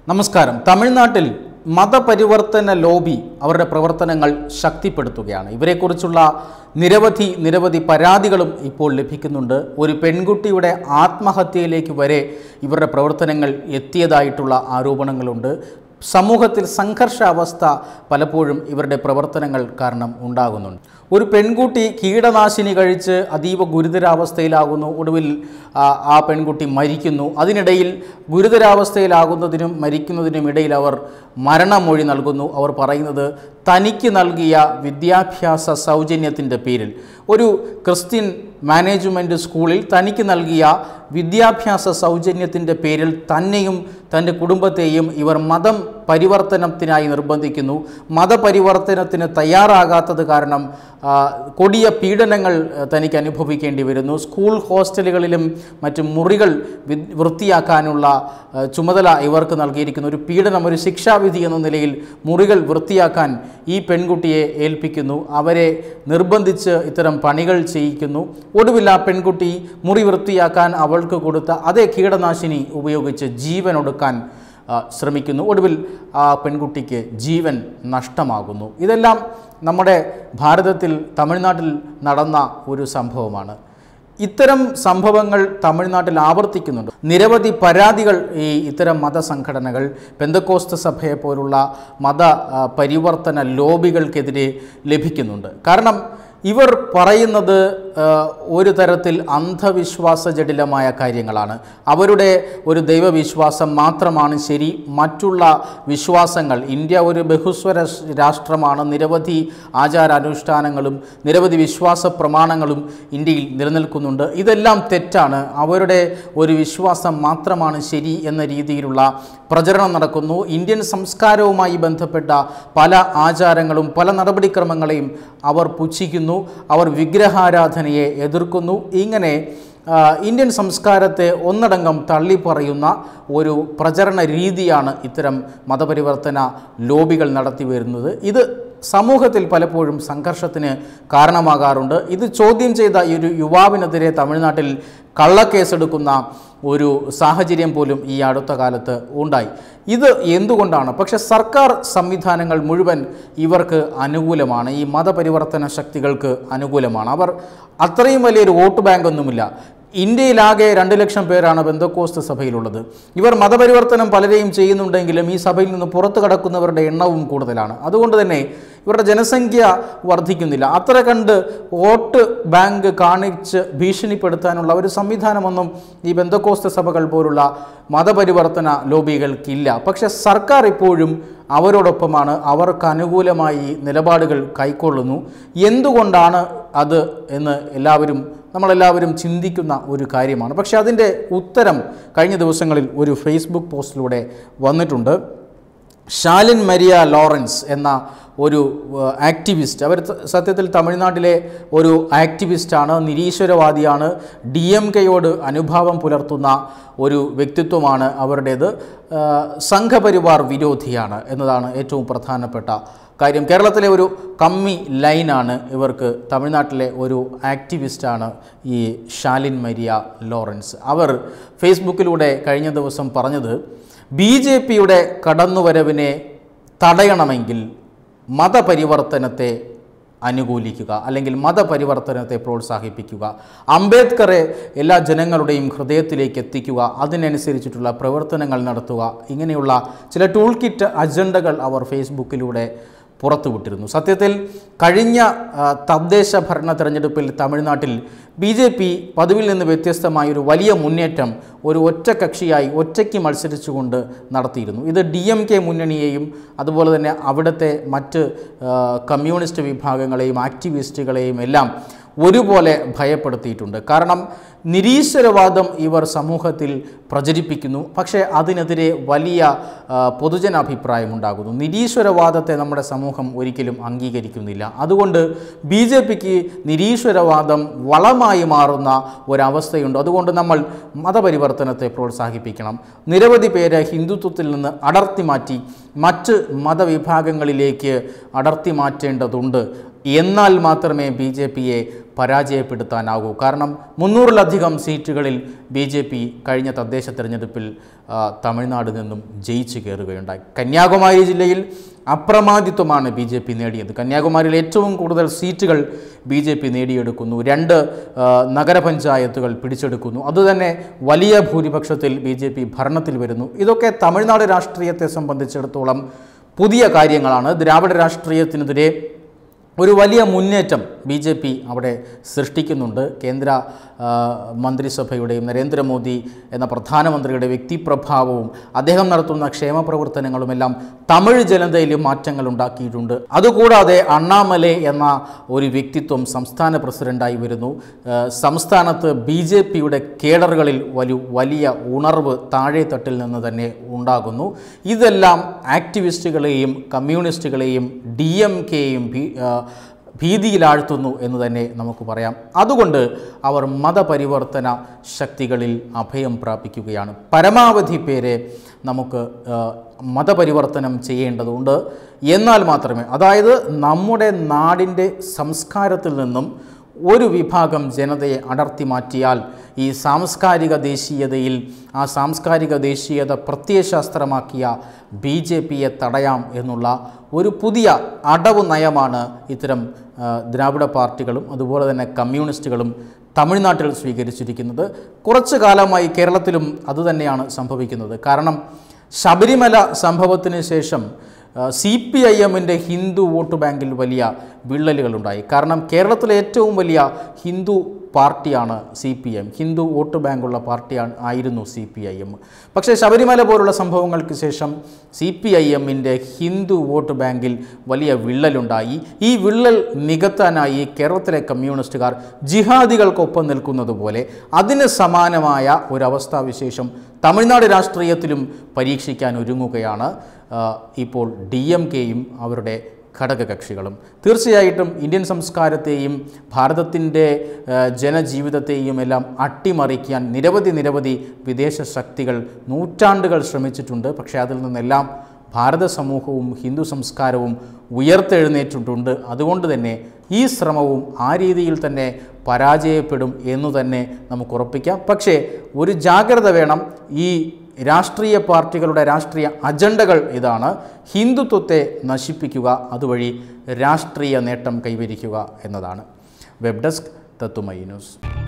നമസ്കാരം തമിഴ്നാട്ടിൽ മതപരിവർത്തന ലോബി അവരുടെ പ്രവർത്തനങ്ങൾ ശക്തിപ്പെടുത്തുകയാണ് ഇവരെക്കുറിച്ചുള്ള നിരവധി നിരവധി പരാതികളും ഇപ്പോൾ ലഭിക്കുന്നുണ്ട് ഒരു പെൺകുട്ടിയുടെ ആത്മഹത്യയിലേക്ക് വരെ ഇവരുടെ പ്രവർത്തനങ്ങൾ എത്തിയതായിട്ടുള്ള ആരോപണങ്ങളുണ്ട് സമൂഹത്തിൽ സംഘർഷാവസ്ഥ പലപ്പോഴും ഇവരുടെ പ്രവർത്തനങ്ങൾ കാരണം ഉണ്ടാകുന്നുണ്ട് ഒരു പെൺകുട്ടി കീടനാശിനി കഴിച്ച് അതീവ ഗുരുതരാവസ്ഥയിലാകുന്നു ഒടുവിൽ ആ, ആ പെൺകുട്ടി മരിക്കുന്നു അതിനിടയിൽ ഗുരുതരാവസ്ഥയിലാകുന്നതിനും മരിക്കുന്നതിനും ഇടയിൽ അവർ മരണമൊഴി നൽകുന്നു അവർ പറയുന്നത് തനിക്ക് നൽകിയ വിദ്യാഭ്യാസ സൗജന്യത്തിൻ്റെ പേരിൽ ഒരു ക്രിസ്ത്യൻ മാനേജ്മെൻറ്റ് സ്കൂളിൽ തനിക്ക് നൽകിയ വിദ്യാഭ്യാസ സൗജന്യത്തിൻ്റെ പേരിൽ തന്നെയും തൻ്റെ കുടുംബത്തെയും ഇവർ മതം പരിവർത്തനത്തിനായി നിർബന്ധിക്കുന്നു മതപരിവർത്തനത്തിന് തയ്യാറാകാത്തത് കാരണം ആ, കൊടിയ പീഡനങ്ങൾ ആ, തനിക്ക് അനുഭവിക്കേണ്ടി വരുന്നു സ്കൂൾ ഹോസ്റ്റലുകളിലും മറ്റും മുറികൾ വി- വൃത്തിയാക്കാനുള്ള ആ, ചുമതല ഇവർക്ക് നൽകിയിരിക്കുന്നു ഒരു പീഡനം ഒരു ശിക്ഷാവിധി എന്ന നിലയിൽ മുറികൾ വൃത്തിയാക്കാൻ ഈ പെൺകുട്ടിയെ ഏൽപ്പിക്കുന്നു അവരെ നിർബന്ധിച്ച് ഇത്തരം പണികൾ ചെയ്യിക്കുന്നു ഒടുവിൽ ആ പെൺകുട്ടി മുറി വൃത്തിയാക്കാൻ അവൾക്ക് കൊടുത്ത അതേ കീടനാശിനി ഉപയോഗിച്ച് ജീവൻ ഒടുക്കാൻ ആ, ശ്രമിക്കുന്നു ഒടുവിൽ ആ പെൺകുട്ടിക്ക് ജീവൻ നഷ്ടമാകുന്നു ഇതെല്ലാം നമ്മുടെ ഭാരതത്തിൽ തമിഴ്നാട്ടിൽ നടന്ന ഒരു സംഭവമാണ് ഇത്തരം സംഭവങ്ങൾ തമിഴ്നാട്ടിൽ ആവർത്തിക്കുന്നുണ്ട് നിരവധി പരാതികൾ ഈ ഇത്തരം മതസംഘടനകൾ പെന്തക്കോസ്ത സഭയെ പോലുള്ള മത ആ, പരിവർത്തന ലോബികൾക്കെതിരെ ലഭിക്കുന്നുണ്ട് കാരണം ഇവർ പറയുന്നത് ആ, ഒരു തരത്തിൽ അന്ധവിശ്വാസജടിലമായ കാര്യങ്ങളാണ് അവരുടെ ഒരു ദൈവവിശ്വാസം മാത്രമാണ് ശരി മറ്റുള്ള വിശ്വാസങ്ങൾ ഇന്ത്യ ഒരു ബഹുസ്വര സ് രാഷ്ട്രമാണ് നിരവധി ആചാരാനുഷ്ഠാനങ്ങളും നിരവധി വിശ്വാസ പ്രമാണങ്ങളും ഇന്ത്യയിൽ നിലനിൽക്കുന്നുണ്ട് ഇതെല്ലാം തെറ്റാണ് അവരുടെ ഒരു വിശ്വാസം മാത്രമാണ് ശരി എന്ന രീതിയിലുള്ള പ്രചരണം നടക്കുന്നു ഇന്ത്യൻ സംസ്കാരവുമായി ബന്ധപ്പെട്ട പല ആചാരങ്ങളും പല നടപടിക്രമങ്ങളെയും അവർ പുച്ഛിക്കുന്നു അവർ വിഗ്രഹാരാധനയെ എതിർക്കുന്നു ഇങ്ങനെ ആ, ഇന്ത്യൻ സംസ്കാരത്തെ ഒന്നടങ്കം തള്ളിപ്പറയുന്ന ഒരു പ്രചരണ രീതിയാണ് ഇത്തരം മതപരിവർത്തന ലോബികൾ നടത്തി വരുന്നത് ഇത് സമൂഹത്തിൽ പലപ്പോഴും സംഘർഷത്തിന് കാരണമാകാറുണ്ട് ഇത് ചോദ്യം ചെയ്ത ഈ ഒരു യുവാവിനെതിരെ തമിഴ്നാട്ടിൽ കള്ളക്കേസെടുക്കുന്ന ഒരു സാഹചര്യം പോലും ഈ അടുത്ത കാലത്ത് ഉണ്ടായി ഇത് എന്തുകൊണ്ടാണ് പക്ഷെ സർക്കാർ സംവിധാനങ്ങൾ മുഴുവൻ ഇവർക്ക് അനുകൂലമാണ് ഈ മതപരിവർത്തന ശക്തികൾക്ക് അനുകൂലമാണ് അവർ അത്രയും വലിയൊരു വോട്ട് ബാങ്കൊന്നുമില്ല ഇന്ത്യയിലാകെ രണ്ട് ലക്ഷം പേരാണ് ബന്ധക്കോസ്ത് സഭയിലുള്ളത് ഇവർ മതപരിവർത്തനം പലരെയും ചെയ്യുന്നുണ്ടെങ്കിലും ഈ സഭയിൽ നിന്ന് പുറത്തു കടക്കുന്നവരുടെ എണ്ണവും കൂടുതലാണ് അതുകൊണ്ട് തന്നെ ഇവരുടെ ജനസംഖ്യ വർദ്ധിക്കുന്നില്ല അത്ര കണ്ട് വോട്ട് ബാങ്ക് കാണിച്ച് ഭീഷണിപ്പെടുത്താനുള്ള ഒരു സംവിധാനമൊന്നും ഈ ബന്ധക്കോസ്ത സഭകൾ പോലുള്ള മതപരിവർത്തന ലോബികൾക്കില്ല പക്ഷെ സർക്കാർ ഇപ്പോഴും അവരോടൊപ്പമാണ് അവർക്ക് അനുകൂലമായി നിലപാടുകൾ കൈക്കൊള്ളുന്നു എന്തുകൊണ്ടാണ് അത് എന്ന് എല്ലാവരും നമ്മളെല്ലാവരും ചിന്തിക്കുന്ന ഒരു കാര്യമാണ് പക്ഷെ അതിൻ്റെ ഉത്തരം കഴിഞ്ഞ ദിവസങ്ങളിൽ ഒരു ഫേസ്ബുക്ക് പോസ്റ്റിലൂടെ വന്നിട്ടുണ്ട് ഷാലിൻ മരിയ ലോറൻസ് എന്ന ഒരു ഏഹ്, ആക്ടിവിസ്റ്റ് അവർ ത- സത്യത്തിൽ തമിഴ്നാട്ടിലെ ഒരു ആക്ടിവിസ്റ്റാണ് നിരീശ്വരവാദിയാണ് ഡി എം കെയോട് അനുഭാവം പുലർത്തുന്ന ഒരു വ്യക്തിത്വമാണ് അവരുടേത് ഏഹ്, സംഘപരിവാർ വിരോധിയാണ് എന്നതാണ് ഏറ്റവും പ്രധാനപ്പെട്ട കാര്യം കേരളത്തിലെ ഒരു കമ്മി ലൈനാണ് ഇവർക്ക് തമിഴ്നാട്ടിലെ ഒരു ആക്ടിവിസ്റ്റാണ് ഈ ഷാലിൻ മരിയ ലോറൻസ് അവർ ഫേസ്ബുക്കിലൂടെ കഴിഞ്ഞ ദിവസം പറഞ്ഞത് ബി ജെ പിയുടെ കടന്നുവരവിനെ തടയണമെങ്കിൽ മതപരിവർത്തനത്തെ അനുകൂലിക്കുക അല്ലെങ്കിൽ മതപരിവർത്തനത്തെ പ്രോത്സാഹിപ്പിക്കുക അംബേദ്കറെ എല്ലാ ജനങ്ങളുടെയും ഹൃദയത്തിലേക്ക് എത്തിക്കുക അതിനനുസരിച്ചിട്ടുള്ള പ്രവർത്തനങ്ങൾ നടത്തുക ഇങ്ങനെയുള്ള ചില ടൂൾ കിറ്റ് അജണ്ടകൾ അവർ ഫേസ്ബുക്കിലൂടെ പുറത്തുവിട്ടിരുന്നു സത്യത്തിൽ കഴിഞ്ഞ ആ, തദ്ദേശ ഭരണ തെരഞ്ഞെടുപ്പിൽ തമിഴ്നാട്ടിൽ ബി ജെ പി പതിവിൽ നിന്ന് വ്യത്യസ്തമായ ഒരു വലിയ മുന്നേറ്റം ഒരു ഒറ്റ കക്ഷിയായി ഒറ്റയ്ക്ക് മത്സരിച്ചുകൊണ്ട് നടത്തിയിരുന്നു ഇത് ഡി എം കെ മുന്നണിയെയും അതുപോലെ തന്നെ അവിടുത്തെ മറ്റ് ആ, കമ്മ്യൂണിസ്റ്റ് വിഭാഗങ്ങളെയും ആക്ടിവിസ്റ്റുകളെയും എല്ലാം ഒരുപോലെ ഭയപ്പെടുത്തിയിട്ടുണ്ട് കാരണം നിരീശ്വരവാദം ഇവർ സമൂഹത്തിൽ പ്രചരിപ്പിക്കുന്നു പക്ഷേ അതിനെതിരെ വലിയ ആ, പൊതുജനാഭിപ്രായം ഉണ്ടാകുന്നു നിരീശ്വരവാദത്തെ നമ്മുടെ സമൂഹം ഒരിക്കലും അംഗീകരിക്കുന്നില്ല അതുകൊണ്ട് ബി ജെ പിക്ക് നിരീശ്വരവാദം വളമായി മാറുന്ന ഒരവസ്ഥയുണ്ട് അതുകൊണ്ട് നമ്മൾ മതപരിവർത്തനത്തെ പ്രോത്സാഹിപ്പിക്കണം നിരവധി പേരെ ഹിന്ദുത്വത്തിൽ നിന്ന് അടർത്തി മാറ്റി മറ്റ് മതവിഭാഗങ്ങളിലേക്ക് അടർത്തി മാറ്റേണ്ടതുണ്ട് എന്നാൽ മാത്രമേ ബി ജെ പിയെ പരാജയപ്പെടുത്താനാകൂ കാരണം മുന്നൂറിലധികം സീറ്റുകളിൽ ബി ജെ പി കഴിഞ്ഞ തദ്ദേശ തെരഞ്ഞെടുപ്പിൽ ആ, തമിഴ്നാട് നിന്നും ജയിച്ചു കയറുകയുണ്ടായി കന്യാകുമാരി ജില്ലയിൽ അപ്രമാദിത്വമാണ് ബി ജെ പി നേടിയത് കന്യാകുമാരിയിൽ ഏറ്റവും കൂടുതൽ സീറ്റുകൾ ബി ജെ പി നേടിയെടുക്കുന്നു രണ്ട് ആ, നഗരപഞ്ചായത്തുകൾ പിടിച്ചെടുക്കുന്നു അതുതന്നെ വലിയ ഭൂരിപക്ഷത്തിൽ ബി ജെ പി ഭരണത്തിൽ വരുന്നു ഇതൊക്കെ തമിഴ്നാട് രാഷ്ട്രീയത്തെ സംബന്ധിച്ചിടത്തോളം പുതിയ കാര്യങ്ങളാണ് ദ്രാവിഡ രാഷ്ട്രീയത്തിനെതിരെ ഒരു വലിയ മുന്നേറ്റം ബി ജെ പി അവിടെ സൃഷ്ടിക്കുന്നുണ്ട് കേന്ദ്ര ആ, മന്ത്രിസഭയുടെയും നരേന്ദ്രമോദി എന്ന പ്രധാനമന്ത്രിയുടെ വ്യക്തിപ്രഭാവവും അദ്ദേഹം നടത്തുന്ന ക്ഷേമ പ്രവർത്തനങ്ങളുമെല്ലാം തമിഴ് ജനതയിലും മാറ്റങ്ങൾ ഉണ്ടാക്കിയിട്ടുണ്ട് അതുകൂടാതെ അണ്ണാമലൈ എന്ന ഒരു വ്യക്തിത്വം സംസ്ഥാന പ്രസിഡന്റായി വരുന്നു ആ, സംസ്ഥാനത്ത് ബി ജെ പിയുടെ കേഡറുകളിൽ വലിയ വലിയ ഉണർവ് താഴെത്തട്ടിൽ നിന്ന് തന്നെ ഉണ്ടാകുന്നു ഇതെല്ലാം ആക്ടിവിസ്റ്റുകളെയും കമ്മ്യൂണിസ്റ്റുകളെയും ഡി എം കെയും ഭീതിയിലാഴ്ത്തുന്നു എന്ന് തന്നെ നമുക്ക് പറയാം അതുകൊണ്ട് അവർ മതപരിവർത്തന ശക്തികളിൽ അഭയം പ്രാപിക്കുകയാണ് പരമാവധി പേരെ നമുക്ക് ആ, മതപരിവർത്തനം ചെയ്യേണ്ടതുണ്ട് എന്നാൽ മാത്രമേ അതായത് നമ്മുടെ നാടിൻ്റെ സംസ്കാരത്തിൽ നിന്നും ഒരു വിഭാഗം ജനതയെ അടർത്തി മാറ്റിയാൽ ഈ സാംസ്കാരിക ദേശീയതയിൽ ആ സാംസ്കാരിക ദേശീയത പ്രത്യയശാസ്ത്രമാക്കിയ ബി ജെ പിയെ തടയാം എന്നുള്ള ഒരു പുതിയ അടവ് നയമാണ് ഇത്തരം ആ, ദ്രാവിഡ പാർട്ടികളും അതുപോലെ തന്നെ കമ്മ്യൂണിസ്റ്റുകളും തമിഴ്നാട്ടിൽ സ്വീകരിച്ചിരിക്കുന്നത് കുറച്ചു കാലമായി കേരളത്തിലും അതുതന്നെയാണ് സംഭവിക്കുന്നത് കാരണം ശബരിമല സംഭവത്തിന് ശേഷം സി പി ഐ എമ്മിൻ്റെ ഹിന്ദു വോട്ട് ബാങ്കിൽ വലിയ വിള്ളലുകളുണ്ടായി കാരണം കേരളത്തിലെ ഏറ്റവും വലിയ ഹിന്ദു പാർട്ടിയാണ് C P M Hindu vote ബാങ്കുള്ള പാർട്ടിയാണ് ആയിരുന്നു സി പി ഐ എം പക്ഷേ ശബരിമല പോലുള്ള സംഭവങ്ങൾക്ക് ശേഷം സി പി ഐ എമ്മിൻ്റെ ഹിന്ദു വോട്ട് ബാങ്കിൽ വലിയ വിള്ളലുണ്ടായി ഈ വിള്ളൽ നികത്താനായി കേരളത്തിലെ കമ്മ്യൂണിസ്റ്റുകാർ ജിഹാദികൾക്കൊപ്പം നിൽക്കുന്നത് പോലെ അതിന് സമാനമായ ഒരവസ്ഥാവിശേഷം തമിഴ്നാട് രാഷ്ട്രീയത്തിലും പരീക്ഷിക്കാൻ ഒരുങ്ങുകയാണ് ആ, ഇപ്പോൾ ഡി എം കെയും അവരുടെ ഘടകകക്ഷികളും തീർച്ചയായിട്ടും ഇന്ത്യൻ സംസ്കാരത്തെയും ഭാരതത്തിൻ്റെ ആ, ജനജീവിതത്തെയും എല്ലാം അട്ടിമറിക്കാൻ നിരവധി നിരവധി വിദേശ ശക്തികൾ നൂറ്റാണ്ടുകൾ ശ്രമിച്ചിട്ടുണ്ട് പക്ഷേ അതിൽ നിന്നെല്ലാം ഭാരത സമൂഹവും ഹിന്ദു സംസ്കാരവും ഉയർത്തെഴുന്നേറ്റിട്ടുണ്ട് അതുകൊണ്ട് തന്നെ ഈ ശ്രമവും ആ രീതിയിൽ തന്നെ പരാജയപ്പെടും എന്നു തന്നെ നമുക്ക് ഉറപ്പിക്കാം പക്ഷേ ഒരു ജാഗ്രത വേണം ഈ രാഷ്ട്രീയ പാർട്ടികളുടെ രാഷ്ട്രീയ അജണ്ടകൾ ഇതാണ് ഹിന്ദുത്വത്തെ നശിപ്പിക്കുക അതുവഴി രാഷ്ട്രീയ നേട്ടം കൈവരിക്കുക എന്നതാണ് വെബ് ഡെസ്ക് തത്തുമൈ ന്യൂസ്